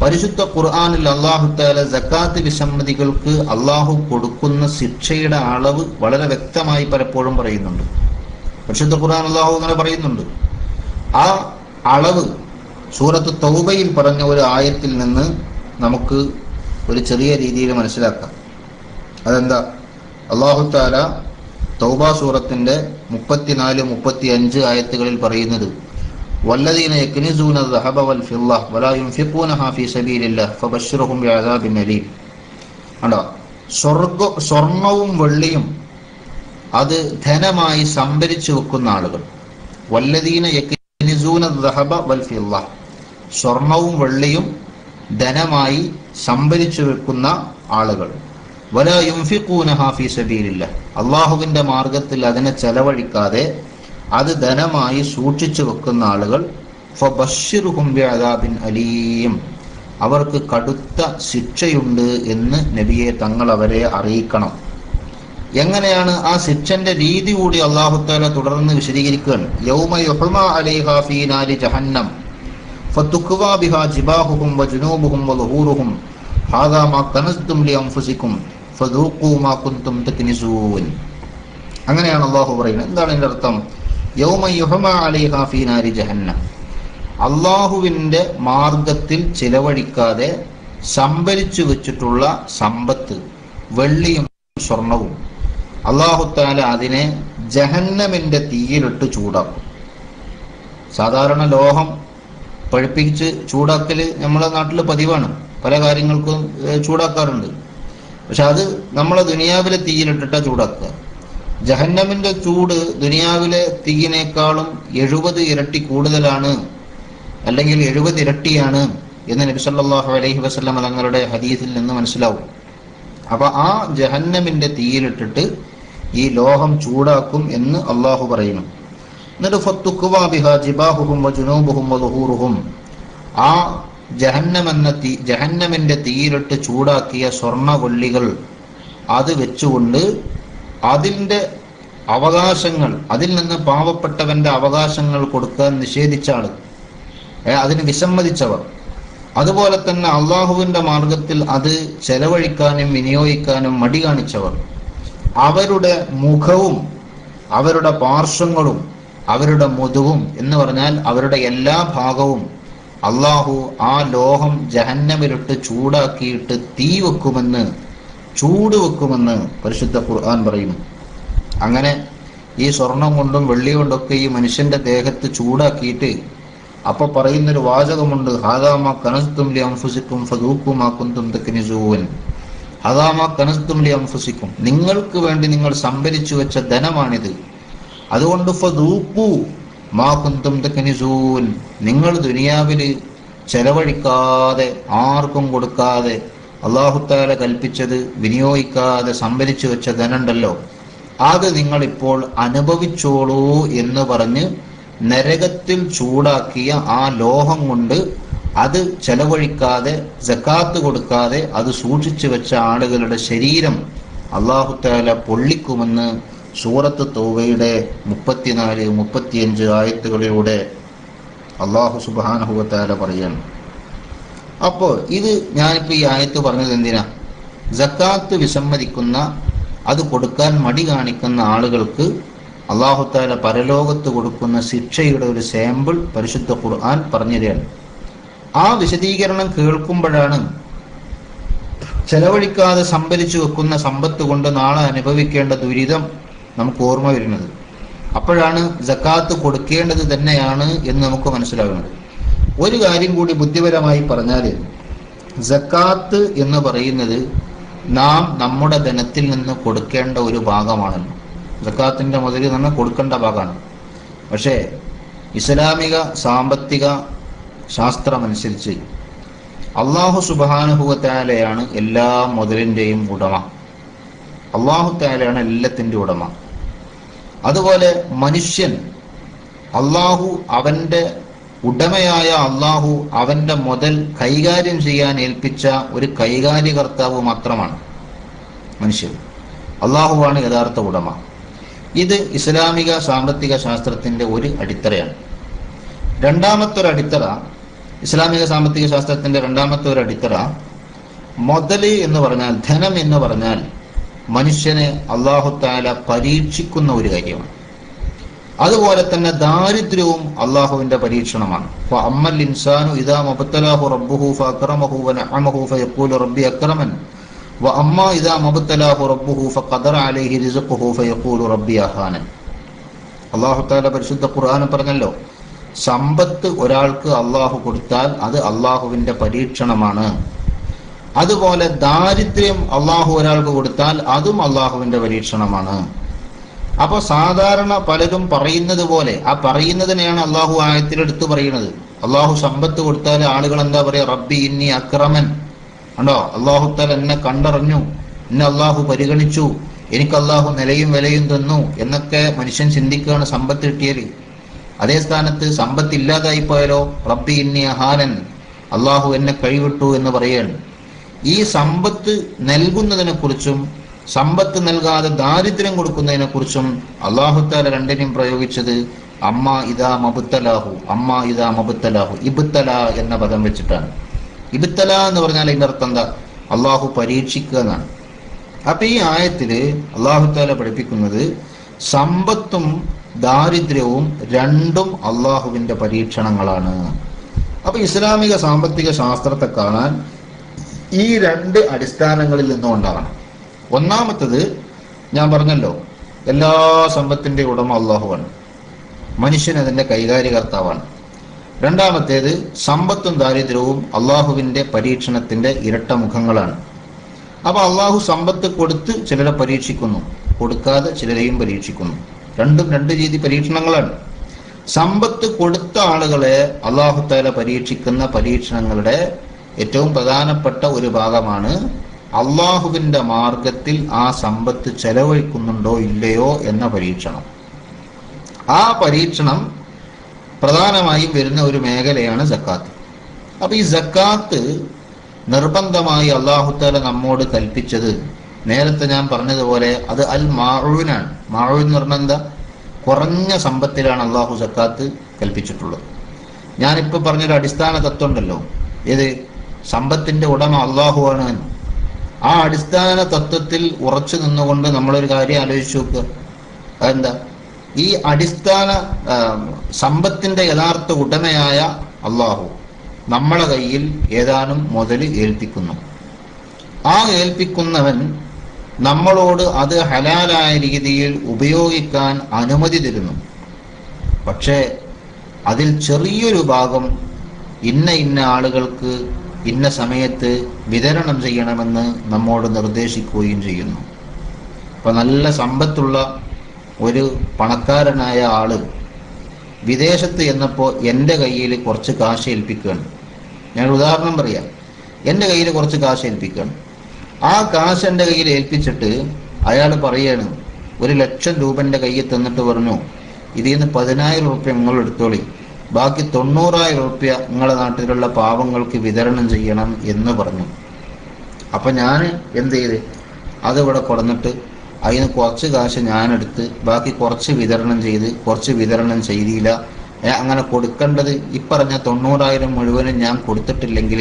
പരിശുദ്ധ ഖുർആനിൽ അള്ളാഹു താല ജക്കാത്ത് വിസമ്മതികൾക്ക് അള്ളാഹു കൊടുക്കുന്ന ശിക്ഷയുടെ അളവ് വളരെ വ്യക്തമായി പലപ്പോഴും പറയുന്നുണ്ട് പരിശുദ്ധ ഖുർആൻ അള്ളാഹു അങ്ങനെ പറയുന്നുണ്ട് ആ അളവ് സൂറത്ത് തൗബയിൽ പറഞ്ഞ ഒരു ആയത്തിൽ നിന്ന് നമുക്ക് ഒരു ചെറിയ രീതിയിൽ മനസ്സിലാക്കാം അതെന്താ അള്ളാഹു താല തൗബ സൂറത്തിന്റെ മുപ്പത്തിനാല് മുപ്പത്തി അഞ്ച് ആയത്തുകളിൽ പറയുന്നത് والذين يكنزون الذهب والفضة ولا ينفقونها في سبيل الله فبشرهم بعذاب أليم കണ്ടോ സ്വർഗ സ്വർണവും വെള്ളിയും അത് ധനമായി സംഭരിച്ചു വെക്കുന്ന ആളുകൾ വല്ലദീന യക്നിസൂന ദഹബ വൽ ഫിദ്ദ സ്വർണവും വെള്ളിയും ധനമായി സംഭരിച്ചു വെക്കുന്ന ആളുകൾ വല യുംഫിഖൂനഹ ഫീ സബീലില്ല അള്ളാഹുവിന്റെ മാർഗത്തിൽ അതിനെ ചെലവഴിക്കാതെ അത് ധനമായി സൂക്ഷിച്ചു വെക്കുന്ന ആളുകൾ ഫബശ്ശിറുഹും ബിഅദാബിൻ അലീം അവർക്ക് കടുത്ത ശിക്ഷയുണ്ട് എന്ന് നബിയെ തങ്ങൾ അവരെ അറിയിക്കണം എങ്ങനെയാണ് ആ ശിക്ഷന്റെ രീതി കൂടി അള്ളാഹുത്താല തുടർന്ന് വിശദീകരിക്കുകയാണ് യൗമ യുഹ്മ അലൈഹാ ഫീ നാരി ജഹന്നം ഫതുക്വാ ബിഹാ ജിബാഹുഹും വജുനൂബുഹും വളുഹൂറുഹും ഹാദാ മാ കനസ്തും ലിഅൻഫുസിക്കും ഫദൂഖൂ മാ കുൻതും തക്നിസൂൻ അങ്ങനെയാണ് അള്ളാഹു പറയുന്നത് എന്താണ് ഇതിന്റെ അർത്ഥം യൗമ യുഹ്മ അലൈഹാ ഫീ നാരി ജഹന്നം അള്ളാഹുവിന്റെ മാർഗത്തിൽ ചിലവഴിക്കാതെ സംഭരിച്ചു വെച്ചിട്ടുള്ള സമ്പത്ത് വെള്ളിയും സ്വർണവും അള്ളാഹുത്താല അതിനെ ജഹന്നമിന്റെ തീയിലിട്ട് ചൂടാക്കും സാധാരണ ലോഹം പഴുപ്പിച്ച് ചൂടാക്കല് നമ്മളെ നാട്ടിൽ പതിവാണ് പല കാര്യങ്ങൾക്കും ഏഹ്, ചൂടാക്കാറുണ്ട് പക്ഷെ അത് നമ്മളെ ദുനിയാവിലെ തീയിലിട്ടിട്ടാ ചൂടാക്കുക ജഹന്നമിന്റെ ചൂട് ദുനിയാവിലെ തീയിനേക്കാളും എഴുപത് ഇരട്ടി കൂടുതലാണ് അല്ലെങ്കിൽ എഴുപത് ഇരട്ടിയാണ് എന്ന് നബി സല്ലല്ലാഹു അലൈഹി വസല്ലം തങ്ങളുടെ ഹദീസിൽ നിന്ന് മനസ്സിലാവും അപ്പൊ ആ ജഹന്നമിന്റെ തീയിലിട്ടിട്ട് ഈ ലോഹം ചൂടാക്കും എന്ന് അള്ളാഹു പറയുന്നു എന്നിട്ട് ഫത്തുക്കുവാ ബിഹാ ജിബാഹുഹും വജുനൂബുഹും വളുഹൂറുഹും ആ ജഹന്നം എന്ന തീ ജഹന്നമിന്റെ തീയിലിട്ട് ചൂടാക്കിയ സ്വർണ്ണകൊള്ളികൾ അത് വെച്ചുകൊണ്ട് അതിൻ്റെ അവകാശങ്ങൾ അതിൽ നിന്ന് പാവപ്പെട്ടവന്റെ അവകാശങ്ങൾ കൊടുക്കാൻ നിഷേധിച്ച ആള് ഏ, അതിന് വിസമ്മതിച്ചവർ അതുപോലെ തന്നെ അള്ളാഹുവിന്റെ മാർഗത്തിൽ അത് ചെലവഴിക്കാനും വിനിയോഗിക്കാനും മടി കാണിച്ചവർ അവരുടെ മുഖവും അവരുടെ പാർശ്വങ്ങളും അവരുടെ മുതുവും എന്ന് പറഞ്ഞാൽ അവരുടെ എല്ലാ ഭാഗവും അള്ളാഹു ആ ലോഹം ജഹന്നമിലിട്ട് ചൂടാക്കിയിട്ട് തീ വെക്കുമെന്ന് ചൂട് വെക്കുമെന്ന് പരിശുദ്ധ ഖുർആൻ പറയുന്നു അങ്ങനെ ഈ സ്വർണം കൊണ്ടും വെള്ളി കൊണ്ടൊക്കെ ഈ മനുഷ്യന്റെ ദേഹത്ത് ചൂടാക്കിയിട്ട് അപ്പൊ പറയുന്നൊരു വാചകമുണ്ട് ഹാദാമ കനസ്തും ലി അംഫുസിക്കും ഫദൂക്കുമാ കുന്തും തക്നിസൂൻ ഹദാമ കനസ്തും ലി അംഫുസിക്കും നിങ്ങൾക്ക് വേണ്ടി നിങ്ങൾ സംഭരിച്ചു വെച്ച ധനമാണിത് അതുകൊണ്ട് ഫദൂക്കു മാ കുന്തും തക്നിസൂൻ നിങ്ങൾ ദുനിയാവില് ചെലവഴിക്കാതെ ആർക്കും കൊടുക്കാതെ അള്ളാഹുത്താല കൽപ്പിച്ചത് വിനിയോഗിക്കാതെ സംഭരിച്ചു വെച്ച ധനുണ്ടല്ലോ അത് നിങ്ങൾ ഇപ്പോൾ അനുഭവിച്ചോളൂ എന്ന് പറഞ്ഞ് നരകത്തിൽ ചൂടാക്കിയ ആ ലോഹം കൊണ്ട് അത് ചെലവഴിക്കാതെ ജക്കാത്ത് കൊടുക്കാതെ അത് സൂക്ഷിച്ചു വെച്ച ആളുകളുടെ ശരീരം അള്ളാഹുത്താല പൊള്ളിക്കുമെന്ന് സൂറത്ത് തൗബയുടെ മുപ്പത്തിനാല് മുപ്പത്തിയഞ്ച് ആയത്തുകളിലൂടെ അള്ളാഹു സുബാനഹുവത്താല പറയാണ് അപ്പോൾ ഇത് ഞാനിപ്പോൾ ഈ ആയത്ത് പറഞ്ഞത് എന്തിനാ ജക്കാത്ത് വിസമ്മതിക്കുന്ന അത് കൊടുക്കാൻ മടി കാണിക്കുന്ന ആളുകൾക്ക് അള്ളാഹുത്താല പരലോകത്ത് കൊടുക്കുന്ന ശിക്ഷയുടെ ഒരു സാമ്പിൾ പരിശുദ്ധ ഖുർആൻ പറഞ്ഞു തരികയാണ് ആ വിശദീകരണം കേൾക്കുമ്പോഴാണ് ചെലവഴിക്കാതെ സംഭരിച്ചു വെക്കുന്ന സമ്പത്ത് കൊണ്ട് നാളെ അനുഭവിക്കേണ്ട ദുരിതം നമുക്ക് ഓർമ്മ വരുന്നത് അപ്പോഴാണ് ജക്കാത്ത് കൊടുക്കേണ്ടത് തന്നെയാണ് എന്ന് നമുക്ക് മനസ്സിലാകുന്നത് ഒരു കാര്യം കൂടി ബുദ്ധിപരമായി പറഞ്ഞാൽ ജക്കാത്ത് എന്ന് പറയുന്നത് നാം നമ്മുടെ ധനത്തിൽ നിന്ന് കൊടുക്കേണ്ട ഒരു ഭാഗമാണല്ലോ ജക്കാത്തിന്റെ മുതൽ നമ്മൾ കൊടുക്കേണ്ട ഭാഗമാണ് പക്ഷേ ഇസ്ലാമിക സാമ്പത്തിക ശാസ്ത്രമനുസരിച്ച് അള്ളാഹു സുബാനുഭവത്താലയാണ് എല്ലാ മുതലിൻ്റെയും ഉടമ അള്ളാഹു താലയാണ് എല്ലാത്തിൻ്റെ ഉടമ അതുപോലെ മനുഷ്യൻ അള്ളാഹു അവൻ്റെ ഉടമയായ അള്ളാഹു അവൻ്റെ മുതൽ കൈകാര്യം ചെയ്യാൻ ഏൽപ്പിച്ച ഒരു കൈകാര്യകർത്താവ് മാത്രമാണ് മനുഷ്യൻ അള്ളാഹുവാണ് യഥാർത്ഥ ഉടമ ഇത് ഇസ്ലാമിക സാമ്പത്തിക ശാസ്ത്രത്തിൻ്റെ ഒരു അടിത്തറയാണ് രണ്ടാമത്തെ ഒരു അടിത്തറ ഇസ്ലാമിക സാമ്പത്തിക ശാസ്ത്രത്തിന്റെ രണ്ടാമത്തെ ഒരു അടിത്തറ മുതല് എന്ന് പറഞ്ഞാൽ ധനം എന്ന് പറഞ്ഞാൽ മനുഷ്യനെ അള്ളാഹുത്താല പരീക്ഷിക്കുന്ന ഒരു കാര്യമാണ് അതുപോലെ തന്നെ ദാരിദ്ര്യവും അള്ളാഹുവിന്റെ പരീക്ഷണമാണ് ഫ അമ്മൽ ഇൻസാനു ഇദാ മബ്തലാഹു റബ്ബുഹു ഫഅക്റമഹു വനഅമഹു ഫയഖൂലു റബ്ബി അക്രമൻ വ അമ്മ ഇദാ മബ്തലാഹു റബ്ബുഹു ഫഖദറ അലൈഹി റിസ്ഖുഹു ഫയഖൂലു റബ്ബി അഹാനൻ അള്ളാഹു താല പരിശുദ്ധ ഖുർആൻ പറഞ്ഞല്ലോ സമ്പത്ത് ഒരാൾക്ക് അള്ളാഹു കൊടുത്താൽ അത് അള്ളാഹുവിന്റെ പരീക്ഷണമാണ് അതുപോലെ ദാരിദ്ര്യം അള്ളാഹു ഒരാൾക്ക് കൊടുത്താൽ അതും അള്ളാഹുവിന്റെ പരീക്ഷണമാണ് അപ്പൊ സാധാരണ പലരും പറയുന്നത് പോലെ ആ പറയുന്നതിനെയാണ് അള്ളാഹു ആയത്തിലെടുത്ത് പറയുന്നത് അള്ളാഹു സമ്പത്ത് കൊടുത്താൽ ആളുകൾ എന്താ പറയാ റബ്ബി ഇന്നി അക്രമൻ ഉണ്ടോ അള്ളാഹു താൽ എന്നെ കണ്ടറിഞ്ഞു എന്നെ അള്ളാഹു പരിഗണിച്ചു എനിക്ക് അള്ളാഹു നിലയും വിലയും തന്നു എന്നൊക്കെ മനുഷ്യൻ ചിന്തിക്കുകയാണ് സമ്പത്ത് കിട്ടിയാൽ അതേ സ്ഥാനത്ത് സമ്പത്ത് ഇല്ലാതായി പോയാലോ റബ്ബി ഇന്നി അഹാനൻ അള്ളാഹു എന്നെ കഴിവിട്ടു എന്ന് പറയാണ് ഈ സമ്പത്ത് നൽകുന്നതിനെ കുറിച്ചും സമ്പത്ത് നൽകാതെ ദാരിദ്ര്യം കൊടുക്കുന്നതിനെ കുറിച്ചും അള്ളാഹുത്താല രണ്ടിനെയും പ്രയോഗിച്ചത് അമ്മ ഇതാ മബുത്തലാഹു അമ്മ ഇതാ മബുത്തലാഹു ഇബുത്തല എന്ന പദം വെച്ചിട്ടാണ് ഇബുത്തല എന്ന് പറഞ്ഞാൽ അതിന്റെ അർത്ഥം എന്താ അള്ളാഹു പരീക്ഷിക്കുക എന്നാണ് അപ്പൊ ഈ ആയത്തില് അള്ളാഹുത്താല പഠിപ്പിക്കുന്നത് സമ്പത്തും ദാരിദ്ര്യവും രണ്ടും അള്ളാഹുവിന്റെ പരീക്ഷണങ്ങളാണ് അപ്പൊ ഇസ്ലാമിക സാമ്പത്തിക ശാസ്ത്രത്തെ കാണാൻ ഈ രണ്ട് അടിസ്ഥാനങ്ങളിൽ നിന്നുകൊണ്ടാണ് ഒന്നാമത്തത് ഞാൻ പറഞ്ഞല്ലോ എല്ലാ സമ്പത്തിന്റെ ഉടമ അള്ളാഹുവാണ് മനുഷ്യൻ അതിന്റെ കൈകാര്യകർത്താവാണ് രണ്ടാമത്തേത് സമ്പത്തും ദാരിദ്ര്യവും അള്ളാഹുവിന്റെ പരീക്ഷണത്തിന്റെ ഇരട്ട മുഖങ്ങളാണ് അപ്പൊ അള്ളാഹു സമ്പത്ത് കൊടുത്ത് ചിലരെ പരീക്ഷിക്കുന്നു കൊടുക്കാതെ ചിലരെയും പരീക്ഷിക്കുന്നു രണ്ടും രണ്ട് രീതി പരീക്ഷണങ്ങളാണ് സമ്പത്ത് കൊടുത്ത ആളുകളെ അള്ളാഹു താല പരീക്ഷിക്കുന്ന പരീക്ഷണങ്ങളുടെ ഏറ്റവും പ്രധാനപ്പെട്ട ഒരു ഭാഗമാണ് അള്ളാഹുവിന്റെ മാർഗത്തിൽ ആ സമ്പത്ത് ചെലവഴിക്കുന്നുണ്ടോ ഇല്ലയോ എന്ന പരീക്ഷണം ആ പരീക്ഷണം പ്രധാനമായും വരുന്ന ഒരു മേഖലയാണ് സക്കാത്ത് അപ്പൊ ഈ സക്കാത്ത് നിർബന്ധമായി അള്ളാഹുത്താല നമ്മോട് കൽപ്പിച്ചത് നേരത്തെ ഞാൻ പറഞ്ഞതുപോലെ അത് അൽ മാഴൂനാണ് മാഴൂൻ എന്ന് പറഞ്ഞാൽ എന്താ കുറഞ്ഞ സമ്പത്തിലാണ് അള്ളാഹു സക്കാത്ത് കൽപ്പിച്ചിട്ടുള്ളത് ഞാനിപ്പോൾ പറഞ്ഞൊരു അടിസ്ഥാന തത്വം ഉണ്ടല്ലോ ഏത് സമ്പത്തിന്റെ ഉടമ അള്ളാഹുവാണ് എന്ന്. ആ അടിസ്ഥാന തത്വത്തിൽ ഉറച്ചു നിന്നുകൊണ്ട് നമ്മളൊരു കാര്യം ആലോചിച്ച് നോക്കുക അതെന്താ ഈ അടിസ്ഥാന ആ, സമ്പത്തിന്റെ യഥാർത്ഥ ഉടമയായ അള്ളാഹു നമ്മളെ കയ്യിൽ ഏതാനും മുതൽ ഏൽപ്പിക്കുന്നു ആ ഏൽപ്പിക്കുന്നവൻ നമ്മളോട് അത് ഹലാലായ രീതിയിൽ ഉപയോഗിക്കാൻ അനുമതി തരുന്നു പക്ഷേ അതിൽ ചെറിയൊരു ഭാഗം ഇന്ന ഇന്ന ആളുകൾക്ക് ഇന്ന സമയത്ത് വിതരണം ചെയ്യണമെന്ന് നമ്മോട് നിർദ്ദേശിക്കുകയും ചെയ്യുന്നു ഇപ്പൊ നല്ല സമ്പത്തുള്ള ഒരു പണക്കാരനായ ആള് വിദേശത്ത് എന്നപ്പോൾ എൻ്റെ കയ്യിൽ കുറച്ച് കാശ് ഏൽപ്പിക്കുകയാണ് ഞാൻ ഉദാഹരണം പറയാം എൻ്റെ കയ്യിൽ കുറച്ച് കാശ് ഏൽപ്പിക്കുകയാണ് ആ കാശ് എൻ്റെ കയ്യിൽ ഏൽപ്പിച്ചിട്ട് അയാൾ പറയാണ് ഒരു ലക്ഷം രൂപ എൻ്റെ കയ്യിൽ തന്നിട്ട് പറഞ്ഞു ഇതിൽ നിന്ന് പതിനായിരം റുപ്യ നിങ്ങൾ എടുത്തോളി ബാക്കി തൊണ്ണൂറായിരം റുപ്യ നിങ്ങളുടെ നാട്ടിലുള്ള പാവങ്ങൾക്ക് വിതരണം ചെയ്യണം എന്ന് പറഞ്ഞു അപ്പൊ ഞാൻ എന്ത് ചെയ്ത് അത് ഇവിടെ കൊടുന്നിട്ട് അതിന് കുറച്ച് കാശ് ഞാനെടുത്ത് ബാക്കി കുറച്ച് വിതരണം ചെയ്ത് കുറച്ച് വിതരണം ചെയ്തില്ല ഏ, അങ്ങനെ കൊടുക്കേണ്ടത് ഇപ്പറഞ്ഞ തൊണ്ണൂറായിരം മുഴുവനും ഞാൻ കൊടുത്തിട്ടില്ലെങ്കിൽ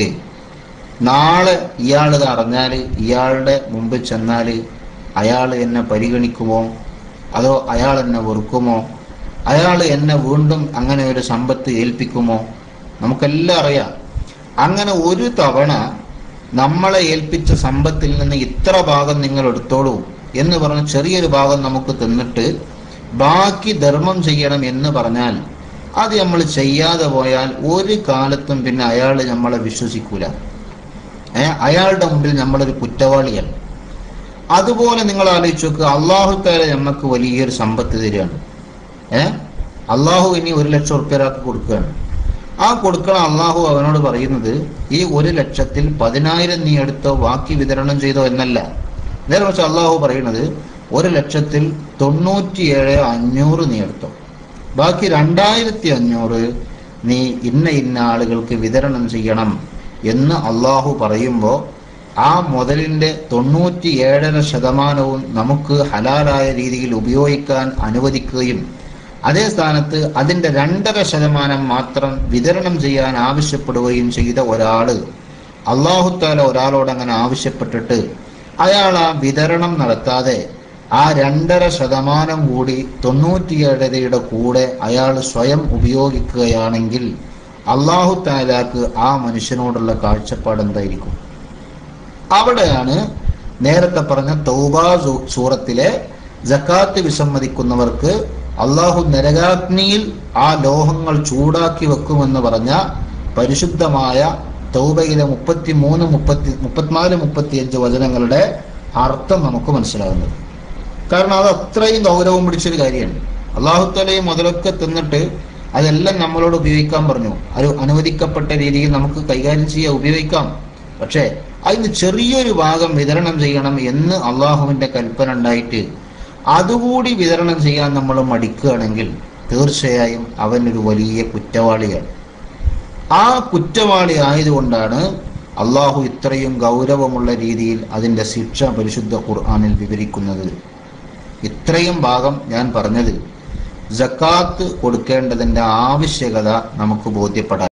നാളെ ഇയാൾ ഇത് അറിഞ്ഞാൽ ഇയാളുടെ മുമ്പിൽ ചെന്നാൽ അയാൾ എന്നെ പരിഗണിക്കുമോ അതോ അയാൾ എന്നെ വെറുക്കുമോ അയാൾ എന്നെ വീണ്ടും അങ്ങനെ ഒരു സമ്പത്ത് ഏൽപ്പിക്കുമോ നമുക്കെല്ലാം അറിയാം അങ്ങനെ ഒരു തവണ നമ്മളെ ഏൽപ്പിച്ച സമ്പത്തിൽ നിന്ന് ഇത്ര ഭാഗം നിങ്ങൾ എടുത്തോളൂ എന്ന് പറഞ്ഞ് ചെറിയൊരു ഭാഗം നമുക്ക് തിന്നിട്ട് ബാക്കി ധർമ്മം ചെയ്യണം എന്ന് പറഞ്ഞാൽ അത് നമ്മൾ ചെയ്യാതെ പോയാൽ ഒരു കാലത്തും പിന്നെ അയാൾ നമ്മളെ വിശ്വസിക്കൂല ഏ അയാളുടെ മുമ്പിൽ നമ്മളൊരു കുറ്റവാളിയാണ് അതുപോലെ നിങ്ങൾ ആലോചിച്ച് നോക്കുക അള്ളാഹു താല നമുക്ക് വലിയൊരു സമ്പത്ത് തരികയാണ് ഏ അള്ളാഹു ഇനി ഒരു ലക്ഷം ഉറുപ്പ്യ ഒരാൾക്ക് കൊടുക്കുകയാണ് ആ കൊടുക്കണ അള്ളാഹു അവനോട് പറയുന്നത് ഈ ഒരു ലക്ഷത്തിൽ പതിനായിരം നീ എടുത്തോ ബാക്കി വിതരണം ചെയ്തോ എന്നല്ല നേരെ പക്ഷെ അള്ളാഹു പറയുന്നത് ഒരു ലക്ഷത്തിൽ തൊണ്ണൂറ്റിയേഴ് അഞ്ഞൂറ് നീ എടുത്തോ ബാക്കി രണ്ടായിരത്തി അഞ്ഞൂറ് നീ ഇന്ന ഇന്ന ആളുകൾക്ക് വിതരണം ചെയ്യണം എന്ന് അള്ളാഹു പറയുമ്പോൾ ആ മുതലിന്റെ തൊണ്ണൂറ്റി ഏഴര ശതമാനവും നമുക്ക് ഹലാലായ രീതിയിൽ ഉപയോഗിക്കാൻ അനുവദിക്കുകയും അതേ സ്ഥാനത്ത് അതിന്റെ രണ്ടര ശതമാനം മാത്രം വിതരണം ചെയ്യാൻ ആവശ്യപ്പെടുകയും ചെയ്ത ഒരാള് അള്ളാഹുത്താല ഒരാളോട് അങ്ങനെ ആവശ്യപ്പെട്ടിട്ട് അയാൾ ആ വിതരണം നടത്താതെ ആ രണ്ടര ശതമാനം കൂടി തൊണ്ണൂറ്റിയേഴരയുടെ കൂടെ അയാൾ സ്വയം ഉപയോഗിക്കുകയാണെങ്കിൽ അള്ളാഹു താലാക്ക് ആ മനുഷ്യനോടുള്ള കാഴ്ചപ്പാട് എന്തായിരിക്കും അവിടെയാണ് നേരത്തെ പറഞ്ഞ തൗബ സൂ- സൂറത്തിലെ ജക്കാത്ത് വിസമ്മതിക്കുന്നവർക്ക് അള്ളാഹു നരകാഗ്നിയിൽ ആ ലോഹങ്ങൾ ചൂടാക്കി വെക്കുമെന്ന് പറഞ്ഞ പരിശുദ്ധമായ തൗബയിലെ മുപ്പത്തി മൂന്ന് മുപ്പത്തി മുപ്പത്തിനാല് മുപ്പത്തിയഞ്ച് വചനങ്ങളുടെ അർത്ഥം നമുക്ക് മനസ്സിലാകുന്നത് കാരണം അത് അത്രയും ഗൗരവം പിടിച്ചൊരു കാര്യമാണ് അള്ളാഹുത്തലയും മുതലൊക്കെ തിന്നിട്ട് അതെല്ലാം നമ്മളോട് ഉപയോഗിക്കാൻ പറഞ്ഞു അത് അനുവദിക്കപ്പെട്ട രീതിയിൽ നമുക്ക് കൈകാര്യം ചെയ്യാൻ ഉപയോഗിക്കാം പക്ഷേ അതിന് ചെറിയൊരു ഭാഗം വിതരണം ചെയ്യണം എന്ന് അള്ളാഹുവിന്റെ കൽപ്പന ഉണ്ടായിട്ട് അതുകൂടി വിതരണം ചെയ്യാൻ നമ്മൾ മടിക്കുകയാണെങ്കിൽ തീർച്ചയായും അവനൊരു വലിയ കുറ്റവാളിയാണ് ആ കുറ്റവാളി ആയതുകൊണ്ടാണ് അള്ളാഹു ഇത്രയും ഗൗരവമുള്ള രീതിയിൽ അതിന്റെ ശിക്ഷ പരിശുദ്ധ ഖുർആനിൽ വിവരിക്കുന്നത് ഇത്രയും ഭാഗം ഞാൻ പറഞ്ഞത് ജക്കാത്ത് കൊടുക്കേണ്ടതിന്റെ ആവശ്യകത നമുക്ക് ബോധ്യപ്പെടാൻ